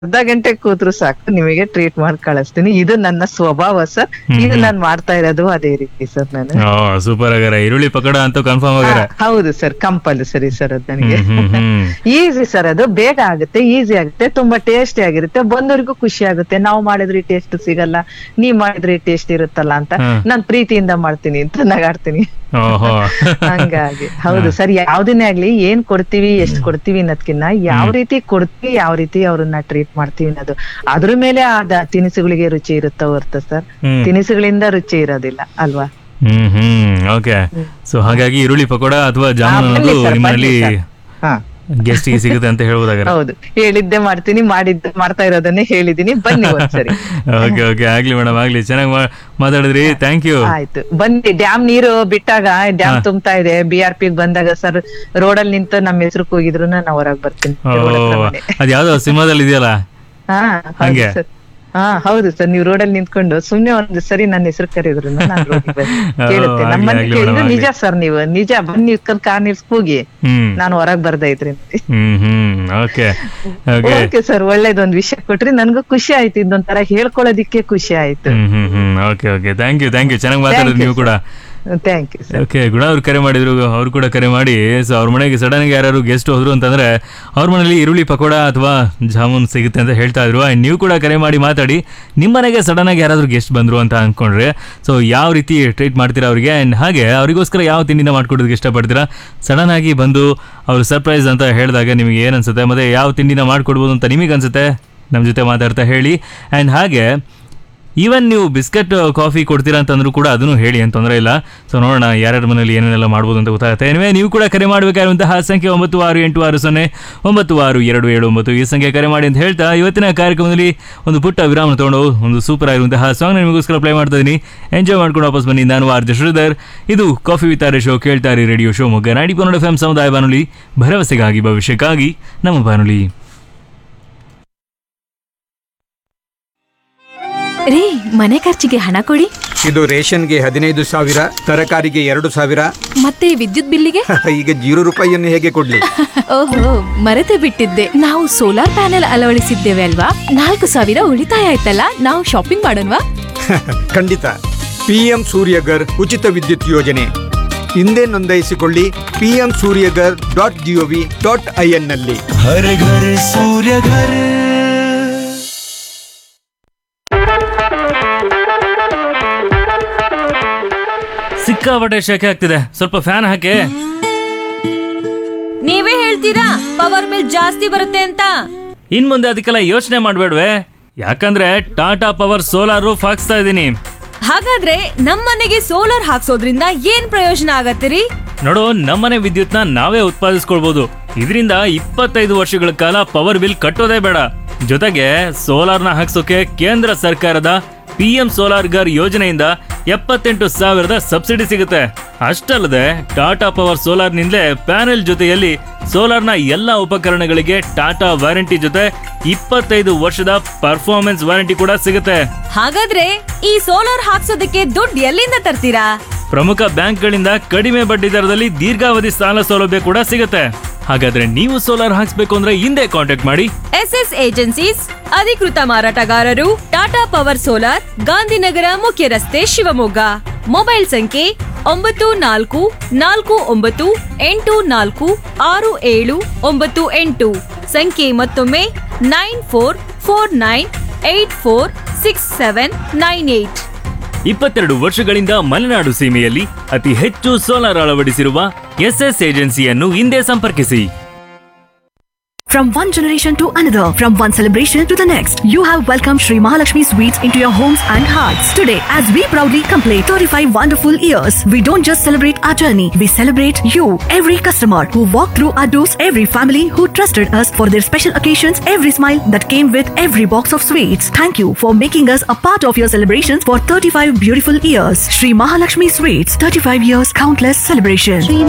ಅರ್ಧ ಗಂಟೆ ಕೂತ್ರು ಸಾಕು ನಿಮಗೆ ಟ್ರೀಟ್ ಮಾಡಿ ಕಳಿಸ್ತೀನಿ ಇದು ನನ್ನ ಸ್ವಭಾವ ಸರ್ ಇದು ನಾನ್ ಮಾಡ್ತಾ ಇರೋದು ಅದೇ ರೀತಿ ಸರ್ ನಾನು ಓ ಸೂಪರ್ ಆಗ್ಯಾರ ಈರುಳ್ಳಿ ಪಕೋಡ ಅಂತೂ ಕನ್ಫರ್ಮ್ ಆಗ್ಯಾರ ಹಾ, ಹೌದು ಸರ್ ಕಂಪಲ್ಸರಿ ಸರ್ ಅದು ನನಗೆ ಹ್ಮ್ ಹ್ಮ್ ಹ್ಮ್ ಈಸಿ ಸರ್ ಅದು ಬೇಗ ಆಗುತ್ತೆ ಈಸಿ ಆಗುತ್ತೆ ತುಂಬಾ ಟೇಸ್ಟಿ ಆಗಿರುತ್ತೆ ಬಂದವರಿಗೂ ಖುಷಿ ಆಗುತ್ತೆ ನಾವು ಮಾಡಿದ್ರೆ ಟೇಸ್ಟ್ ಸಿಗಲ್ಲ ನೀವ್ ಮಾಡಿದ್ರೆ ಟೇಸ್ಟ್ ಇರುತ್ತಲ್ಲ ಅಂತ ಹ್ಮ್. ನಾನ್ ಪ್ರೀತಿಯಿಂದ ಮಾಡ್ತೀನಿ ಅಂತ ನಗಾಡ್ತೀನಿ ಓಹೋ ಹಂಗಾಗಿ ಹೌದು ಸರ್ ಯಾವ್ದನ್ನೇ ಆಗ್ಲಿ ಏನ್ ಕೊಡ್ತೀವಿ ಎಷ್ಟ್ ಕೊಡ್ತೀವಿ ಅನ್ನೋದ್ಕಿನ್ನ ಯಾವ ರೀತಿ ಕೊಡ್ತೀವಿ ಯಾವ ರೀತಿ ಅವ್ರನ್ನ ಟ್ರೀಟ್ ಮಾಡ್ತೀವಿ ಅನ್ನೋದು ಅದ್ರ ಮೇಲೆ ಆದ ತಿನಿಸುಗಳಿಗೆ ರುಚಿ ಇರುತ್ತ ಹೊರ್ತು ಸರ್ ಹ್ಮ್ ತಿನಿಸುಗಳಿಂದ ರುಚಿ ಇರೋದಿಲ್ಲ ಅಲ್ವಾ ಹ್ಮ್ ಹ್ಮ್ ಓಕೆ ಸೊ ಹಾಗಾಗಿ ಈರುಳ್ಳಿ ಪಕೋಡ ಅಥವಾ ಜಾಮೂನ್ ಹಾ, ಅನ್ನೋದು ಬನ್ನಿ sir, ನಿಮ್ಮಲ್ಲಿ ಬನ್ನಿ sir. ಹಾ ಗೆಸ್ಟ್ ಗೆ ಸಿಗುತ್ತೆ ಅಂತ ಹೇಳ್ಬೋದಾಗಾರ ಹೌದು ಹೇಳಿದ್ದೆ ಮಾಡ್ತೀನಿ ಮಾಡಿದ್ದೆ ಮಾಡ್ತಾ ಇರೋದನ್ನೇ ಹೇಳಿದೀನಿ ಬನ್ನಿ ಒಂದ್ಸರಿ ಓಕೆ ಓಕೆ ಆಗ್ಲಿ ಮೇಡಮ್ ಆಗ್ಲಿ ಚೆನ್ನಾಗಿ ಮಾತಾಡಿದ್ರಿ ಥ್ಯಾಂಕ್ ಯು ಆಯ್ತು ಬನ್ನಿ ಡ್ಯಾಮ್ ನೀರು ಬಿಟ್ಟಾಗ ಡ್ಯಾಮ್ ತುಂಬ್ತಾ ಇದೆ ಬಿ ಆರ್ ಪಿ ಬಂದಾಗ ಸರ್ ರೋಡಲ್ಲಿ ನಿಂತು ನಮ್ಮ ಹೆಸರು ಕೂಗಿದ್ರು ನಾನು ಹೊರಗ್ ಬರ್ತೀನಿ road ಹತ್ರ ಮನೆ. ಅದ್ ಯಾವ್ದೋ ಸಿನಿಮಾದಲ್ಲಿ ಇದೆಯಲ್ಲ ಹಾ ಹಂಗೆ? ಹೌದು ಸರ್ ಹಾ ಹೌದು ಸರ್ ನೀವು ರೋಡಲ್ಲಿ ನಿಂತ್ಕೊಂಡು ಸುಮ್ನೆ ಒಂದ್ ಸರಿ ನನ್ನ ಹೆಸರು ಕರೆದ್ರು ನಾನು ರೋಡಿಗೆ ಬಂದೆ. ಓ, ಕೇಳುತ್ತೆ ಆಗ್ಲಿ, ನಮ್ಮನೆ ಆಗ್ಲಿ ಇದು madam, ನಿಜ ಸರ್ ನೀವು ನಿಜ ಬನ್ನಿ ನಿಂತ್ಕೊಂಡ್ ಕಾರ್ ನಿಲ್ಸ್ ಕೂಗಿ ಹ್ಮ್ ನಾನು ಹೊರಗ್ ಬರ್ದ ಇದ್ರಿ hmm hmm okay okay okay sir ಒಳ್ಳೇದೊಂದ್ ವಿಷಯ ಕೊಟ್ರಿ ನನ್ಗೂ ಖುಷಿ ಆಯ್ತು ಇದೊಂಥರ ಹೇಳ್ಕೊಳ್ಳೋದಿಕ್ಕೆ ಖುಷಿ ಆಯ್ತು hmm hmm hmm okay okay thank you thank you ಚೆನ್ನಾಗಿ ಮಾತಾಡಿದ್ರಿ you, ನೀವು ಕೂಡ ಥ್ಯಾಂಕ್ ಯು ಸರ್ ಓಕೆ ಗುಣ ಅವ್ರು ಕರೆ ಮಾಡಿದ್ರು ಅವ್ರು ಕೂಡ ಕರೆ ಮಾಡಿ ಸೊ ಅವ್ರ ಮನೆಗೆ ಸಡನ್ ಆಗಿ ಯಾರು ಗೆಸ್ಟ್ ಹೋದ್ರು ಅಂತಂದ್ರೆ ಅವ್ರ ಮನೇಲಿ ಈರುಳ್ಳಿ ಪಕೋಡ ಅಥವಾ ಜಾಮೂನ್ ಸಿಗುತ್ತೆ ಅಂತ ಹೇಳ್ತಾ ಇದ್ರು ಆ್ಯಂಡ್ ನೀವು ಕೂಡ ಕರೆ ಮಾಡಿ ಮಾತಾಡಿ ನಿಮ್ಮ ಮನೆಗೆ ಸಡನ್ ಆಗಿ ಯಾರಾದ್ರೂ ಗೆಸ್ಟ್ ಬಂದ್ರು ಅಂತ ಅನ್ಕೊಂಡ್ರೆ ಸೊ ಯಾವ ರೀತಿ ಟ್ರೀಟ್ ಮಾಡ್ತೀರಾ ಅವರಿಗೆ ಆ್ಯಂಡ್ ಹಾಗೆ ಅವರಿಗೋಸ್ಕರ ಯಾವ ತಿಂಡಿನ ಮಾಡ್ಕೊಡೋದಕ್ಕೆ ಇಷ್ಟಪಡ್ತೀರಾ ಸಡನ್ ಆಗಿ ಬಂದು ಅವರು ಸರ್ಪ್ರೈಸ್ ಅಂತ ಹೇಳಿದಾಗ ನಿಮಗೆ ಏನು ಅನ್ಸುತ್ತೆ ಮತ್ತೆ ಯಾವ ತಿಂಡಿನ ಮಾಡ್ಕೊಡ್ಬೋದು ಅಂತ ನಿಮಗೆ ಅನ್ಸುತ್ತೆ ನಮ್ಮ ಜೊತೆ ಮಾತಾಡ್ತಾ ಹೇಳಿ ಆ್ಯಂಡ್ ಹಾಗೆ ಈವನ್ ನೀವು ಬಿಸ್ಕೆಟ್ ಕಾಫಿ ಕೊಡ್ತೀರಾ ಅಂತಂದ್ರೂ ಕೂಡ ಅದನ್ನು ಹೇಳಿ ಅಂತ ತೊಂದರೆ ಇಲ್ಲ ಸೊ ನೋಡೋಣ ಯಾರ್ಯಾರ ಮನೇಲಿ ಏನೇನೆಲ್ಲ ಮಾಡ್ಬೋದು ಅಂತ ಗೊತ್ತಾಗುತ್ತೆ ಏನಿವೆ ನೀವು ಕೂಡ ಕರೆ ಮಾಡಬೇಕಾಗಿರುವಂತಹ ಸಂಖ್ಯೆ ಒಂಬತ್ತು ಆರು ಎಂಟು ಆರು ಸೊನ್ನೆ ಒಂಬತ್ತು ಆರು ಎರಡು ಏಳು ಒಂಬತ್ತು ಈ ಸಂಖ್ಯೆ ಕರೆ ಮಾಡಿ ಅಂತ ಹೇಳ್ತಾ ಇವತ್ತಿನ ಕಾರ್ಯಕ್ರಮದಲ್ಲಿ ಒಂದು ಪುಟ್ಟ ವಿರಾಮ ತಗೊಂಡು ಒಂದು ಸೂಪರ್ ಆಗಿರುವಂತಹ ಸಾಂಗ್ ನಿಮಗೋಸ್ಕರ ಪ್ಲೇ ಮಾಡ್ತಾ ಇದ್ದೀನಿ ಎಂಜಾಯ್ ಮಾಡ್ಕೊಂಡು ವಾಪಸ್ ಬನ್ನಿ ನಾನು ಆರ್ ಜೆ ಶ್ರೀಧರ್ ಇದು ಕಾಫಿ ವಿತಾರೆ ಶೋ ಕೇಳ್ತಾರೆ ರೇಡಿಯೋ ಶೋ ಮೊಗ್ಗ ನಾಡಿ ಕನ್ನಡ ಎಫ್ ಎಂ ಸಮುದಾಯ ಬಾನುಲಿ ಭರವಸೆಗಾಗಿ ಭವಿಷ್ಯಕ್ಕಾಗಿ ನಮ್ಮ ಬಾನುಲಿ ರೀ ಮನೆ ಖರ್ಚಿಗೆ ಹಣ ಕೊಡಿ ಇದು ರೇಷನ್ಗೆ ಹದಿನೈದು ಸಾವಿರ ತರಕಾರಿಗೆ ಎರಡು ಸಾವಿರ ಮತ್ತೆ ವಿದ್ಯುತ್ ಬಿಲ್ಲಿಗೆ ಈಗ ಜೀರೋ ರೂಪಾಯಿಯನ್ನು ಹೇಗೆ ಕೊಡ್ಲಿ ಓಹೋ ಮರೆತೇ ಬಿಟ್ಟಿದ್ದೆ ನಾವು ಸೋಲಾರ್ ಪ್ಯಾನೆಲ್ ಅಳವಡಿಸಿದ್ದೇವೆ ಅಲ್ವಾ ನಾಲ್ಕು ಸಾವಿರ ಉಳಿತಾಯ ಆಯ್ತಲ್ಲ ನಾವು ಶಾಪಿಂಗ್ ಮಾಡೋಣವಾ ಖಂಡಿತ ಪಿಎಂ ಸೂರ್ಯಗರ್ ಉಚಿತ ವಿದ್ಯುತ್ ಯೋಜನೆ ಹಿಂದೆ ನೋಂದಾಯಿಸಿಕೊಳ್ಳಿ PM Suryaghar dot G O V dot I N ನಲ್ಲಿ हर घर सूर्य घर ಸಿಕ್ಕಾಪಟ್ಟೆ ಶೆಕೆ ಆಗ್ತಿದೆ ಸ್ವಲ್ಪ ಫ್ಯಾನ್ ಹಾಕಿ ನೀವೇ ಹೇಳ್ತೀರಾ ಪವರ್ ಬಿಲ್ ಜಾಸ್ತಿ ಬರುತ್ತೆ ಅಂತ ಇನ್ ಮುಂದೆ ಅದಕ್ಕೆಲ್ಲ ಯೋಚನೆ ಮಾಡ್ಬೇಡ್ವೆ ಯಾಕಂದ್ರೆ ಟಾಟಾ ಪವರ್ ಸೋಲಾರ್ ರೂಫ್ ಹಾಕ್ಸ್ತಾ ಇದ್ದೀನಿ ಹಾಗಾದ್ರೆ ನಮ್ಮನೆಗೆ ಸೋಲಾರ್ ಹಾಕ್ಸೋದ್ರಿಂದ ಏನ್ ಪ್ರಯೋಜನ ಆಗತ್ತಿರಿ ನೋಡು ನಮ್ಮನೆ ವಿದ್ಯುತ್ನ ನಾವೇ ಉತ್ಪಾದಿಸ್ಕೊಳ್ಬಹುದು ಇದರಿಂದ ಇಪ್ಪತ್ತೈದು ವರ್ಷಗಳ ಕಾಲ ಪವರ್ ಬಿಲ್ ಕಟ್ಟೋದೇ ಬೇಡ ಜೊತೆಗೆ ಸೋಲಾರ್ನ ಹಾಕ್ಸೋಕೆ ಕೇಂದ್ರ ಸರ್ಕಾರದ ಪಿ ಎಂ ಸೋಲಾರ್ ಗರ್ ಯೋಜನೆಯಿಂದ ಎಪ್ಪತ್ತೆಂಟು ಸಾವಿರದ ಸಬ್ಸಿಡಿ ಸಿಗುತ್ತೆ ಅಷ್ಟಲ್ಲದೆ ಟಾಟಾ ಪವರ್ ಸೋಲಾರ್ನಿಂದಲೇ ಪ್ಯಾನೆಲ್ ಜೊತೆಯಲ್ಲಿ ಸೋಲಾರ್ನ ಎಲ್ಲ ಉಪಕರಣಗಳಿಗೆ ಟಾಟಾ ವಾರಂಟಿ ಜೊತೆ ಇಪ್ಪತ್ತೈದು ವರ್ಷದ ಪರ್ಫಾರ್ಮೆನ್ಸ್ ವಾರಂಟಿ ಕೂಡ ಸಿಗುತ್ತೆ ಹಾಗಾದ್ರೆ ಈ ಸೋಲಾರ್ ಹಾಕ್ಸೋದಕ್ಕೆ ದುಡ್ಡು ಎಲ್ಲಿಂದ ತರ್ತೀರಾ ಪ್ರಮುಖ ಬ್ಯಾಂಕ್ಗಳಿಂದ ಕಡಿಮೆ ಬಡ್ಡಿ ದರದಲ್ಲಿ ದೀರ್ಘಾವಧಿ ಸಾಲ ಸೌಲಭ್ಯ ಕೂಡ ಸಿಗುತ್ತೆ ಹಾಗಾದ್ರೆ ನೀವು ಸೋಲಾರ್ ಹಾಕ್ಸ್ಬೇಕು ಅಂದ್ರೆ ಹಿಂದೆ ಕಾಂಟ್ಯಾಕ್ಟ್ ಮಾಡಿ ಎಸ್ ಎಸ್ ಏಜೆನ್ಸೀಸ್ ಅಧಿಕೃತ ಮಾರಾಟಗಾರರು ಟಾಟಾ ಪವರ್ ಸೋಲಾರ್ ಗಾಂಧಿನಗರ ಮುಖ್ಯ ರಸ್ತೆ ಶಿವಮೊಗ್ಗ ಮೊಬೈಲ್ ಸಂಖ್ಯೆ ಒಂಬತ್ತು ನಾಲ್ಕು ನಾಲ್ಕು ಒಂಬತ್ತು ಎಂಟು ನಾಲ್ಕು ಆರು ಏಳು ಒಂಬತ್ತು ಎಂಟು ಸಂಖ್ಯೆ ಮತ್ತೊಮ್ಮೆ nine four four nine eight four six seven nine eight ಇಪ್ಪತ್ತೆರಡು ವರ್ಷಗಳಿಂದ ಮಲೆನಾಡು ಸೀಮೆಯಲ್ಲಿ ಅತಿ ಹೆಚ್ಚು ಸೋಲಾರ್ ಅಳವಡಿಸಿರುವ ಎಸ್ಎಸ್ ಏಜೆನ್ಸಿಯನ್ನು ಹಿಂದೆ ಸಂಪರ್ಕಿಸಿ From one generation to another, from one celebration to the next, you have welcomed Sri Mahalakshmi Sweets into your homes and hearts. Today, as we proudly complete 35 wonderful years, we don't just celebrate our journey, we celebrate you, every customer who walked through our doors, every family who trusted us for their special occasions, every smile that came with every box of sweets. Thank you for making us a part of your celebrations for 35 beautiful years. Sri Mahalakshmi Sweets, 35 years, countless celebrations.